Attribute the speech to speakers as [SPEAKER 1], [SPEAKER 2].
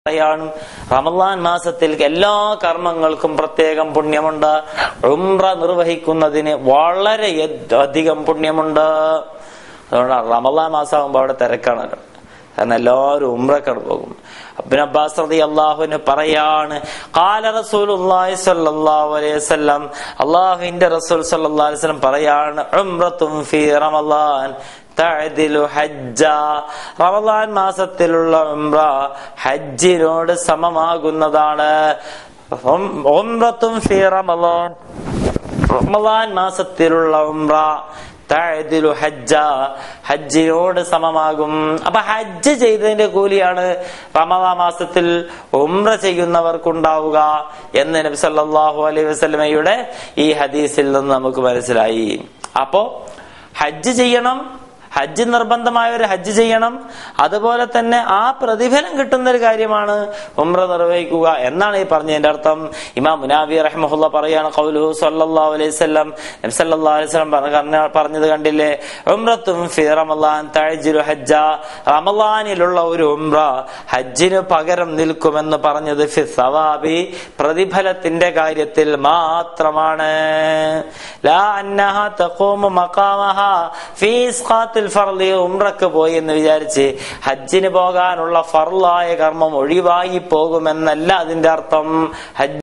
[SPEAKER 1] പറയാണ് റമദാൻ മാസത്തിൽ എല്ലാ കർമ്മങ്ങൾക്കും പ്രത്യേകം പുണ്യമുണ്ട് ഉംറ നിർവഹിക്കുന്നതിന് വളരെ അധികം പുണ്യമുണ്ട് അതുകൊണ്ടാണ് റമദാൻ മാസമാകുമ്പോ അവിടെ തിരക്കാണല്ലോ കാരണം എല്ലാവരും ഉംറക്കട പോകും അബ്ബിൻ അബ്ബാസ് റതി അള്ളാഹുവിന് പറയാണ് കാല റസൂലുള്ളാഹി സ്വല്ലല്ലാഹു അലൈഹി വസല്ലം അള്ളാഹുവിന്റെ റസൂൽ സല്ലല്ലാഹു അലൈഹി വസല്ലം പറയാണ് ഉംറത്തും ഫീ റമദാൻ തഅദിലു ഹജ്ജ റമദാൻ മാസത്തിലുള്ള ഉംറ ഹജ്ജിനോട് സമമാകുന്നതാണ് ഉംറത്തും ഫീ റമദാൻ റമദാൻ മാസത്തിലുള്ള ഉംറ തഅദിലു ഹജ്ജ ഹജ്ജിനോട് സമമാകും അപ്പൊ ഹജ്ജ് ചെയ്തതിന്റെ കൂലിയാണ് റമദാ മാസത്തിൽ ഉംറ ചെയ്യുന്നവർക്കുണ്ടാവുക എന്ന് നബി സല്ലല്ലാഹു അലൈഹി വസല്ലമയുടെ ഈ ഹദീസിൽ നിന്ന് നമുക്ക് മനസ്സിലായി അപ്പോ ഹജ്ജ് ചെയ്യണം ഹജ്ജ് നിർബന്ധമായവർ ഹജ്ജ് ചെയ്യണം അതുപോലെ തന്നെ ആ പ്രതിഫലം കിട്ടുന്ന ഒരു കാര്യമാണ് ഉംറ നിർവഹിക്കുക എന്നാണ് ഈ പറഞ്ഞതിന്റെ അർത്ഥം ഇമാം മുനാബി റഹ്മുല്ല പറയാണ് കൗലുഹു സല്ലല്ലാഹു അലൈഹി വസല്ലം നബി സല്ലല്ലാഹു അലൈഹി വസല്ലം പറഞ്ഞ- പറഞ്ഞത് കണ്ടില്ലേ ഉംറത്തും ഫി റമളാൻ തഅജ്ജുലു ഹജ്ജ റമളാനിലുള്ള ഒരു ഉംറ ഹജ്ജിന് പകരം നിൽക്കുമെന്ന് പറഞ്ഞത് ഫി സവാബി പ്രതിഫലത്തിന്റെ കാര്യത്തിൽ മാത്രമാണ് ലാ അന്നഹ തഖൂമു മഖാമഹ ഫീ ഇസ്ഖാത്തിൽ ഫർളി ഉംറക്ക് പോയി എന്ന് വിചാരിച്ച് ഹജ്ജിന് പോകാനുള്ള ഫർളായ കർമ്മം ഒഴിവായി പോകുമെന്നല്ല അതിന്റെ അർത്ഥം ഹജ്ജ്